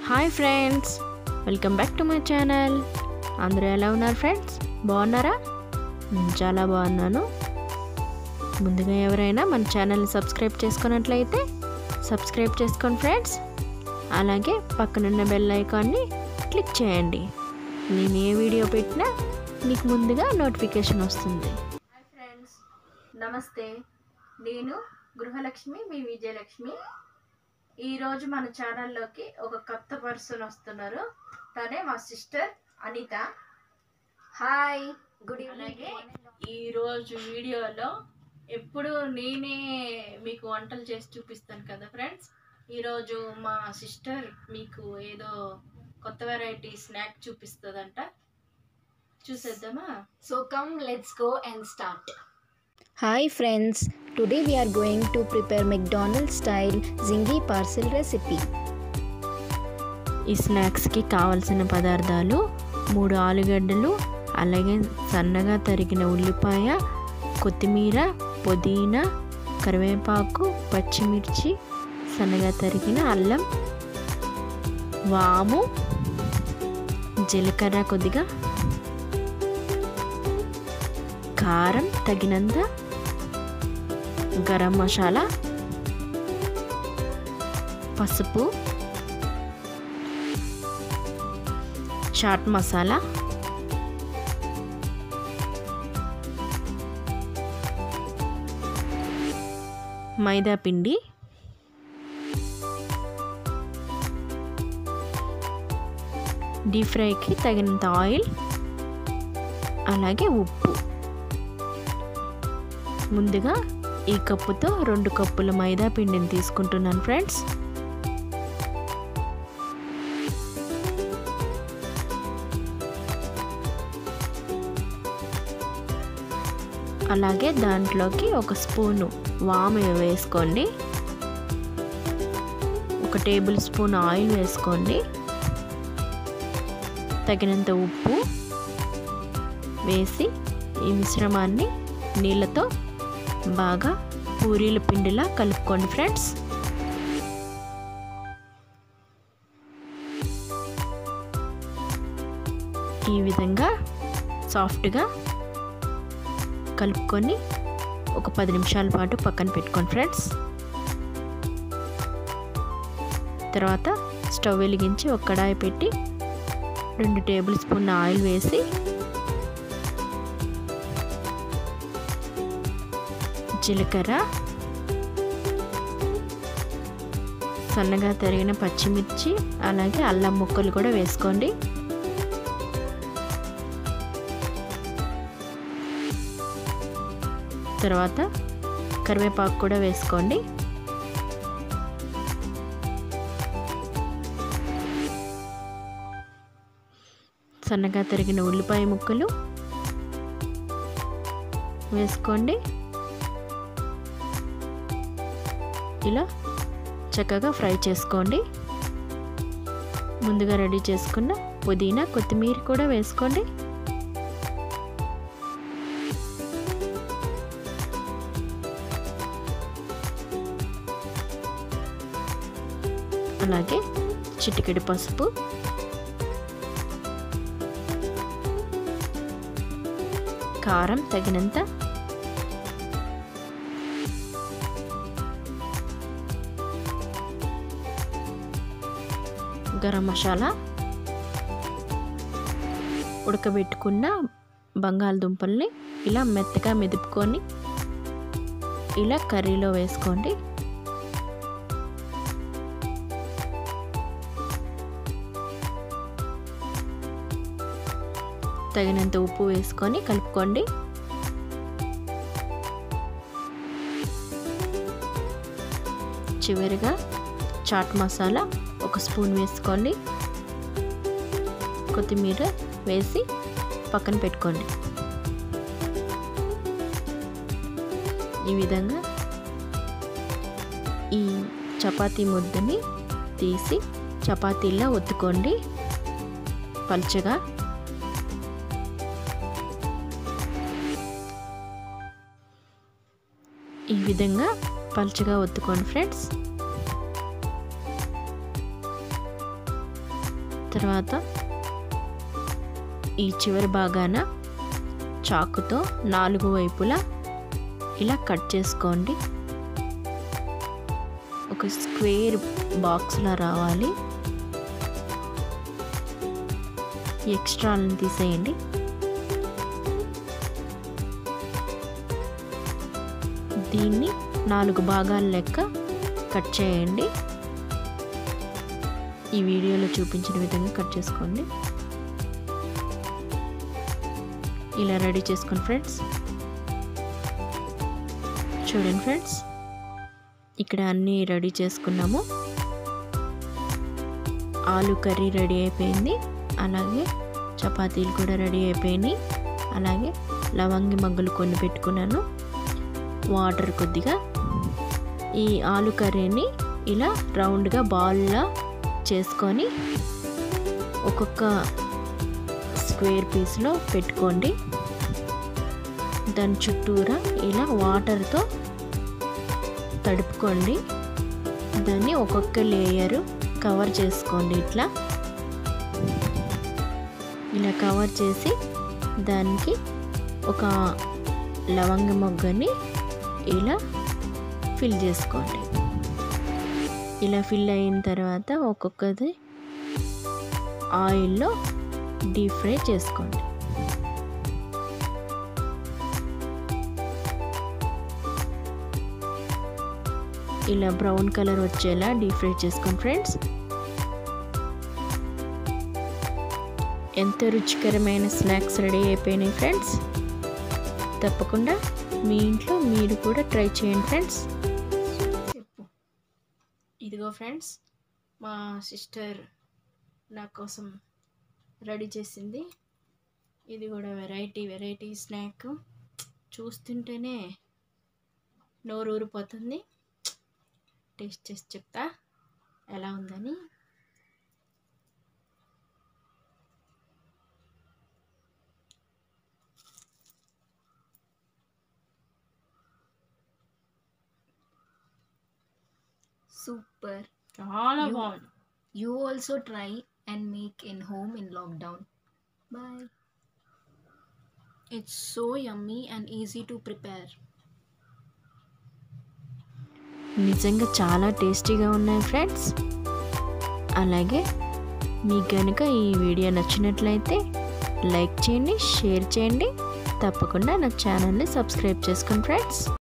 Hi friends welcome back to my channel అందరూ ఎలా ఉన్నారు ఫ్రెండ్స్ బాగున్నారా నేను చాలా బాగున్నాను ముందుగా ఎవరైనా మన ఛానల్ని సబ్స్క్రైబ్ చేసుకున్నట్లయితే సబ్స్క్రైబ్ చేసుకోండి ఫ్రెండ్స్ అలాగే పక్కనున్న బెల్ ఐకాన్ని క్లిక్ చేయండి నేను ఏ వీడియో పెట్టినా మీకు ముందుగా నోటిఫికేషన్ వస్తుంది హాయ్ ఫ్రెండ్స్ నమస్తే నేను గృహలక్ష్మి మీ విజయలక్ష్మి ఈరోజు మన ఛానల్లోకి ఒక కొత్త పర్సన్ వస్తున్నారు తనే మా సిస్టర్ అనిత హాయ్ గుడ్ అలాగే ఈవినింగ్ ఈరోజు వీడియోలో ఎప్పుడు నేనే మీకు వంటలు చేసి చూపిస్తాను కదా ఫ్రెండ్స్ ఈరోజు మా సిస్టర్ మీకు ఏదో కొత్త వెరైటీ స్నాక్ చూపిస్తుందంట చూసేద్దామా so come let's go and start hi friends today we are going to prepare McDonald's style జింగి పార్సిల్ రెసిపీ ఈ స్నాక్స్కి కావలసిన పదార్థాలు మూడు ఆలుగడ్డలు అలాగే సన్నగా తరిగిన ఉల్లిపాయ కొత్తిమీర పుదీనా కరివేపాకు పచ్చిమిర్చి సన్నగా తరిగిన అల్లం వాము జీలకర్ర కొద్దిగా కారం తగినంత గరం మసాలా పసుపు చాట్ మసాలా మైదా పిండి డీప్ ఫ్రైకి తగినంత ఆయిల్ అలాగే ఉప్పు ముందుగా ఈ కప్పుతో రెండు కప్పుల మైదా పిండిని తీసుకుంటున్నాను ఫ్రెండ్స్ అలాగే దాంట్లోకి ఒక స్పూను వాము వేసుకోండి ఒక టేబుల్ స్పూన్ ఆయిల్ వేసుకోండి తగినంత ఉప్పు వేసి ఈ మిశ్రమాన్ని నీళ్ళతో బాగా పూరీల పిండిలా కలుపుకోండి ఫ్రెండ్స్ ఈ విధంగా సాఫ్ట్గా కలుపుకొని ఒక పది నిమిషాల పాటు పక్కన పెట్టుకోండి ఫ్రెండ్స్ తర్వాత స్టవ్ వెలిగించి ఒక కడాయి పెట్టి రెండు టేబుల్ స్పూన్ ఆయిల్ వేసి జీలకర్ర సన్నగా తరిగిన పచ్చిమిర్చి అలాగే అల్లం ముక్కలు కూడా వేసుకోండి తర్వాత కరివేపాకు కూడా వేసుకోండి సన్నగా తరిగిన ఉల్లిపాయ ముక్కలు వేసుకోండి ఇలా చక్కగా ఫ్రై చేసుకోండి ముందుగా రెడీ చేసుకున్న పుదీనా కొత్తిమీర కూడా వేసుకోండి అలాగే చిటికెడు పసుపు కారం తగినంత గరం మసాలా ఉడకబెట్టుకున్న బంగాళదుంపల్ని ఇలా మెత్తగా మెదుపుకొని ఇలా కర్రీలో వేసుకోండి తగినంత ఉప్పు వేసుకొని కలుపుకోండి చివరిగా చాట్ మసాలా ఒక స్పూన్ వేసుకోండి కొత్తిమీర వేసి పక్కన పెట్టుకోండి ఈ విధంగా ఈ చపాతీ ముద్దని తీసి చపాతీలా ఒత్తుకోండి పల్చగా ఈ విధంగా పల్చగా ఒత్తుకోండి ఫ్రెండ్స్ తర్వాత ఈ చివరి భాగాన చాకుతో నాలుగు వైపులా ఇలా కట్ చేసుకోండి ఒక స్క్వేర్ బాక్స్లా రావాలి ఎక్స్ట్రాలను తీసేయండి దీన్ని నాలుగు భాగాల లెక్క కట్ చేయండి ఈ వీడియోలో చూపించిన విధంగా కట్ చేసుకోండి ఇలా రెడీ చేసుకోండి ఫ్రెండ్స్ చూడండి ఫ్రెండ్స్ ఇక్కడ అన్నీ రెడీ చేసుకున్నాము ఆలు కర్రీ రెడీ అయిపోయింది అలాగే చపాతీలు కూడా రెడీ అయిపోయినాయి అలాగే లవంగి మగ్గులు కొన్ని పెట్టుకున్నాను వాటర్ కొద్దిగా ఈ ఆలు కర్రీని ఇలా రౌండ్గా బాల్లా చేసుకొని ఒక్కొక్క స్క్వేర్ పీస్లో పెట్టుకోండి దాని చుట్టూరా ఇలా వాటర్తో తడుపుకోండి దాన్ని ఒక్కొక్క లేయరు కవర్ చేసుకోండి ఇట్లా ఇలా కవర్ చేసి దానికి ఒక లవంగ మొగ్గని ఇలా ఫిల్ చేసుకోండి ఇలా ఫిల్ అయిన తర్వాత ఒక్కొక్కది ఆయిల్లో డీప్ ఫ్రై చేసుకోండి ఇలా బ్రౌన్ కలర్ వచ్చేలా డీప్ ఫ్రై చేసుకోండి ఫ్రెండ్స్ ఎంతో రుచికరమైన స్నాక్స్ రెడీ అయిపోయినాయి ఫ్రెండ్స్ తప్పకుండా మీ ఇంట్లో మీరు కూడా ట్రై చేయండి ఫ్రెండ్స్ చెప్పు ఇదిగో ఫ్రెండ్స్ మా సిస్టర్ నా కోసం రెడీ చేసింది ఇది కూడా వెరైటీ వెరైటీ స్నాక్ చూస్తుంటేనే నోరు ఊరిపోతుంది టేస్ట్ చేసి చెప్తా ఎలా ఉందని Super. చాలా You- బాగుంది You also try and make in home in lockdown. Bye. It's so yummy and easy to prepare. నిజంగా చాలా టేస్టీగా ఉన్నాయి ఫ్రెండ్స్ అలాగే మీకు కనుక ఈ వీడియో నచ్చినట్లయితే లైక్ చేయండి షేర్ చేయండి తప్పకుండా నా ఛానల్ని సబ్స్క్రైబ్ చేసుకోండి ఫ్రెండ్స్